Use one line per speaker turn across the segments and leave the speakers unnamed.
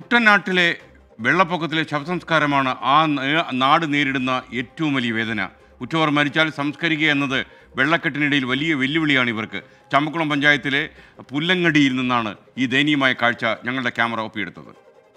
കുട്ടനാട്ടിലെ വെള്ളപ്പൊക്കത്തിലെ ശവസംസ്കാരമാണ് ആ നേ- നാട് നേരിടുന്ന ഏറ്റവും വലിയ വേദന ഉറ്റവർ മരിച്ചാൽ സംസ്കരിക്കുക എന്നത് വെള്ളക്കെട്ടിനിടയിൽ വലിയ വെല്ലുവിളിയാണ് ഇവർക്ക് ചമ്പക്കുളം പഞ്ചായത്തിലെ പുല്ലങ്ങടിയിൽ നിന്നാണ് ഈ ദയനീയമായ കാഴ്ച ഞങ്ങളുടെ ക്യാമറ ഒപ്പിയെടുത്തത്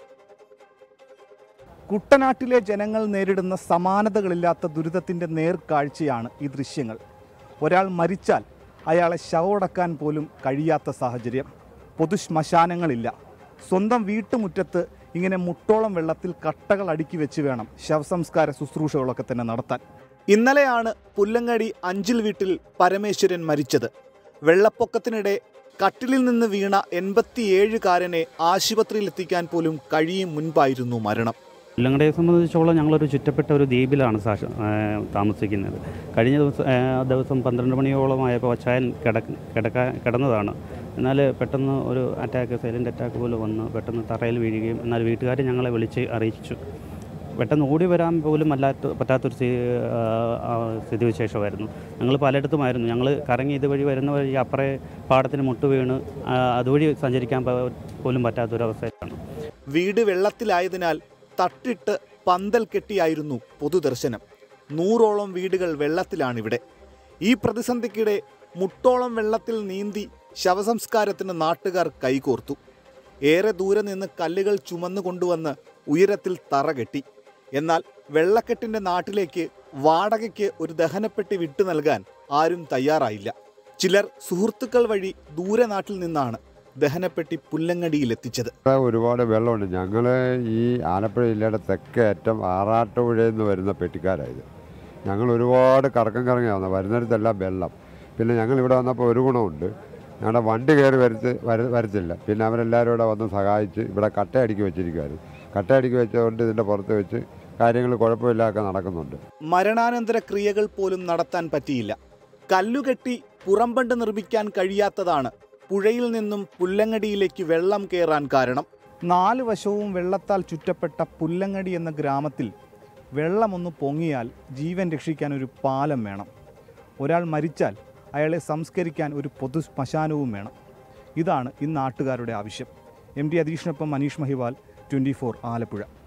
കുട്ടനാട്ടിലെ ജനങ്ങൾ നേരിടുന്ന സമാനതകളില്ലാത്ത ദുരിതത്തിൻ്റെ നേർക്കാഴ്ചയാണ് ഈ ദൃശ്യങ്ങൾ ഒരാൾ മരിച്ചാൽ അയാളെ ശവമടക്കാൻ പോലും കഴിയാത്ത സാഹചര്യം പൊതുശ്മശാനങ്ങളില്ല സ്വന്തം വീട്ടുമുറ്റത്ത് ഇങ്ങനെ മുട്ടോളം വെള്ളത്തിൽ കട്ടകൾ അടുക്കി വെച്ച് വേണം ശവസംസ്കാര ശുശ്രൂഷകളൊക്കെ തന്നെ നടത്താൻ ഇന്നലെയാണ് പുല്ലങ്ങടി അഞ്ചിൽ വീട്ടിൽ പരമേശ്വരൻ മരിച്ചത് വെള്ളപ്പൊക്കത്തിനിടെ കട്ടിലിൽ നിന്ന് വീണ എൺപത്തിയേഴുകാരനെ ആശുപത്രിയിൽ എത്തിക്കാൻ പോലും കഴിയും മുൻപായിരുന്നു മരണം
പുല്ലങ്ങടയെ സംബന്ധിച്ചോളം ഞങ്ങളൊരു ചുറ്റപ്പെട്ട ഒരു ദ്വീപിലാണ് സാക്ഷ ആ, താമസിക്കുന്നത് കഴിഞ്ഞ ദിവസം ആ, ദിവസം പന്ത്രണ്ട് മണിയോളമായപ്പോൾ ചായൻ കിടക്ക കിടക്കാൻ കിടന്നതാണ് എന്നാൽ പെട്ടെന്ന് ഒരു അറ്റാക്ക് സൈലൻ്റ് അറ്റാക്ക് പോലെ വന്ന് പെട്ടെന്ന് തറയിൽ വീഴുകയും എന്നാൽ വീട്ടുകാർ ഞങ്ങളെ വിളിച്ച് അറിയിച്ചു പെട്ടെന്ന് ഓടി വരാൻ പോലും അല്ലാത്ത പറ്റാത്തൊരു സ്ഥി- ആ, ആ, സ്ഥിതിവിശേഷമായിരുന്നു ഞങ്ങൾ പലയിടത്തുമായിരുന്നു ഞങ്ങൾ കറങ്ങി ഇതുവഴി വരുന്ന വഴി അപ്പുറേ പാടത്തിന് മുട്ട് വീണ് ആ, അതുവഴി സഞ്ചരിക്കാൻ പ- പോലും പറ്റാത്തൊരവസ്ഥയിലാണ്
വീട് വെള്ളത്തിലായതിനാൽ തട്ടിട്ട് പന്തൽ കെട്ടിയായിരുന്നു പൊതുദർശനം നൂറോളം വീടുകൾ വെള്ളത്തിലാണിവിടെ ഈ പ്രതിസന്ധിക്കിടെ മുട്ടോളം വെള്ളത്തിൽ നീന്തി ശവസംസ്കാരത്തിന് നാട്ടുകാർ കൈകോർത്തു ഏറെ ദൂരെ നിന്ന് കല്ലുകൾ ചുമന്നു കൊണ്ടുവന്ന് ഉയരത്തിൽ തറ കെട്ടി എന്നാൽ വെള്ളക്കെട്ടിൻ്റെ നാട്ടിലേക്ക് വാടകയ്ക്ക് ഒരു ദഹനപ്പെട്ടി വിട്ടു നൽകാൻ ആരും തയ്യാറായില്ല ചിലർ സുഹൃത്തുക്കൾ വഴി ദൂരെ നാട്ടിൽ നിന്നാണ് ദഹനപ്പെട്ടി പുല്ലങ്ങടിയിലെത്തിച്ചത്
ഇവിടെ ഒരുപാട് വെള്ളമുണ്ട് ഞങ്ങൾ ഈ ആലപ്പുഴ ജില്ലയുടെ തെക്കേ അറ്റം ആറാട്ടുപുഴയിൽ നിന്ന് വരുന്ന പെട്ടിക്കാരായത് ഞങ്ങൾ ഒരുപാട് കറക്കം കറങ്ങി വന്നത് വരുന്നിടത്തെല്ലാം വെള്ളം പിന്നെ ഞങ്ങൾ ഇവിടെ വന്നപ്പോൾ ഒരു ഗുണമുണ്ട് ഞങ്ങളുടെ വണ്ടി കയറി വരത്ത് വര വരത്തില്ല പിന്നെ അവരെല്ലാവരും ഇവിടെ വന്ന് സഹായിച്ച് ഇവിടെ കട്ടയടിക്ക് വെച്ചിരിക്കുമായിരുന്നു കട്ടയടിക്ക് വെച്ചതുകൊണ്ട് ഇതിൻ്റെ പുറത്ത് വെച്ച് കാര്യങ്ങൾ കുഴപ്പമില്ലാതെ നടക്കുന്നുണ്ട്
മരണാനന്തര ക്രിയകൾ പോലും നടത്താൻ പറ്റിയില്ല കല്ലുകെട്ടി പുറംബണ്ട് നിർമ്മിക്കാൻ കഴിയാത്തതാണ് പുഴയിൽ നിന്നും പുല്ലങ്ങടിയിലേക്ക് വെള്ളം കയറാൻ കാരണം നാല് വശവും വെള്ളത്താൽ ചുറ്റപ്പെട്ട പുല്ലങ്ങടി എന്ന ഗ്രാമത്തിൽ വെള്ളമൊന്ന് പൊങ്ങിയാൽ ജീവൻ രക്ഷിക്കാൻ ഒരു പാലം വേണം ഒരാൾ മരിച്ചാൽ അയാളെ സംസ്കരിക്കാൻ ഒരു പൊതു ശ്മശാനവും വേണം ഇതാണ് ഈ നാട്ടുകാരുടെ ആവശ്യം എം ഡി അതീഷിനൊപ്പം മനീഷ് മഹിവാൽ ട്വൻറ്റി ഫോർ ആലപ്പുഴ